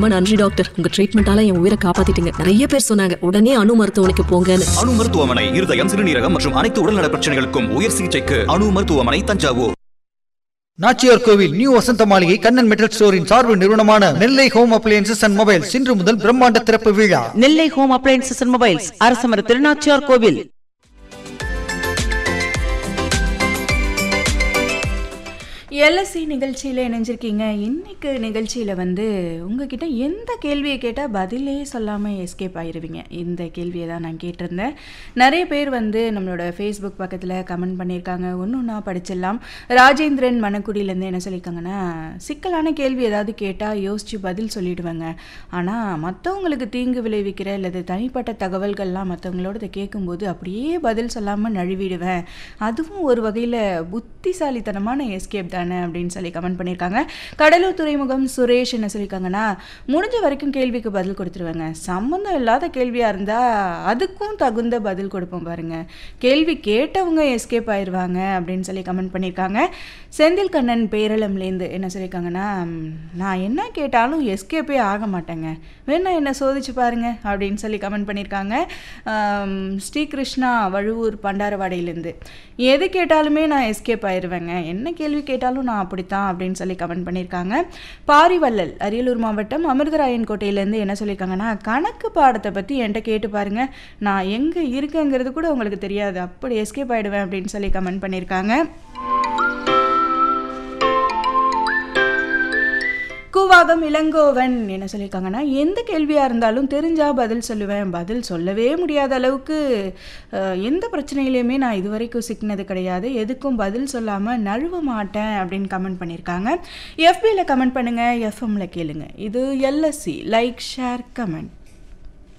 ரொம்ப நன்றி டாக்டர் உங்க ட்ரீட்மெண்டால என் உயிரை காப்பாத்திட்டீங்க நிறைய பேர் சொன்னாங்க உடனே அணு மருத்துவமனைக்கு போங்கன்னு அணு மருத்துவமனை இருதயம் சிறுநீரகம் மற்றும் அனைத்து உடல்நல பிரச்சனைகளுக்கும் உயர் சிகிச்சைக்கு அணு மருத்துவமனை தஞ்சாவூர் நாச்சியார் கோவில் நியூ வசந்த மாளிகை கண்ணன் மெட்டல் ஸ்டோரின் சார்பு நிறுவனமான Nellai home appliances and mobiles இன்று முதல் பிரம்மாண்ட திறப்பு விழா Nellai home appliances and mobiles அரசமர திருநாச்சியார் கோவில் எல்எஸ்சி நிகழ்ச்சியில் இணைஞ்சிருக்கீங்க இன்னைக்கு நிகழ்ச்சியில் வந்து உங்ககிட்ட எந்த கேள்வியை கேட்டால் பதிலே சொல்லாமல் எஸ்கேப் ஆயிருவீங்க இந்த கேள்வியை தான் நான் கேட்டிருந்தேன் நிறைய பேர் வந்து நம்மளோட ஃபேஸ்புக் பக்கத்தில் கமெண்ட் பண்ணியிருக்காங்க ஒன்று ஒன்றா படிச்சிடலாம் ராஜேந்திரன் மணக்குடியிலேருந்து என்ன சொல்லியிருக்காங்கன்னா சிக்கலான கேள்வி ஏதாவது கேட்டால் யோசித்து பதில் சொல்லிடுவேங்க ஆனால் மற்றவங்களுக்கு தீங்கு விளைவிக்கிற அல்லது தனிப்பட்ட தகவல்கள்லாம் மற்றவங்களோட கேட்கும்போது அப்படியே பதில் சொல்லாமல் நழுவிடுவேன் அதுவும் ஒரு வகையில் புத்திசாலித்தனமான எஸ்கேப் தானே அப்படின்னு சொல்லி கமெண்ட் பண்ணியிருக்காங்க கடலூர் துறைமுகம் சுரேஷ் என்ன சொல்லியிருக்காங்கன்னா முடிஞ்ச வரைக்கும் கேள்விக்கு பதில் கொடுத்துருவேங்க சம்மந்தம் இல்லாத கேள்வியாக இருந்தால் அதுக்கும் தகுந்த பதில் கொடுப்போம் பாருங்க கேள்வி கேட்டவங்க எஸ்கேப் ஆயிடுவாங்க அப்படின்னு சொல்லி கமெண்ட் பண்ணியிருக்காங்க செந்தில் கண்ணன் பேரளம்லேருந்து என்ன சொல்லியிருக்காங்கன்னா "ம், நான் என்ன கேட்டாலும் எஸ்கேப்பே ஆக மாட்டேங்க வேணா என்ன சோதிச்சு பாருங்க அப்படின்னு சொல்லி கமெண்ட் பண்ணியிருக்காங்க ஆம், ஸ்ரீகிருஷ்ணா வழுவூர் பண்டாரவாடையிலேருந்து எது கேட்டாலுமே நான் எஸ்கேப் ஆயிடுவேங்க என்ன கேள்வி கேட்டாலும் நான் அப்படித்தான் அப்படின்னு சொல்லி கமெண்ட் பண்ணியிருக்காங்க பாரிவள்ளல் அரியலூர் மாவட்டம் அமிர்தராயன் கோட்டையிலேருந்து என்ன சொல்லியிருக்காங்கன்னா கணக்கு பாடத்தை பற்றி என்கிட்ட கேட்டு பாருங்க நான் எங்கே இருக்கேங்கிறது கூட உங்களுக்கு தெரியாது அப்படி எஸ்கேப் ஆயிடுவேன் அப்படின்னு சொல்லி கமெண்ட் பண்ணியிருக்காங்க கூவாகம் இளங்கோவன் என்ன சொல்லியிருக்காங்கன்னா எந்த கேள்வியாக இருந்தாலும் தெரிஞ்சால் பதில் சொல்லுவேன் பதில் சொல்லவே முடியாத அளவுக்கு அஹ், எந்த பிரச்சனையிலையுமே நான் இதுவரைக்கும் சிக்கினது கிடையாது எதுக்கும் பதில் சொல்லாமல் நழுவ மாட்டேன் அப்படின்னு கமெண்ட் பண்ணியிருக்காங்க எஃபியில் கமெண்ட் பண்ணுங்கள் எஃப்எம்ல கேளுங்க இது எல்எஸ்சி லைக் ஷேர் கமெண்ட்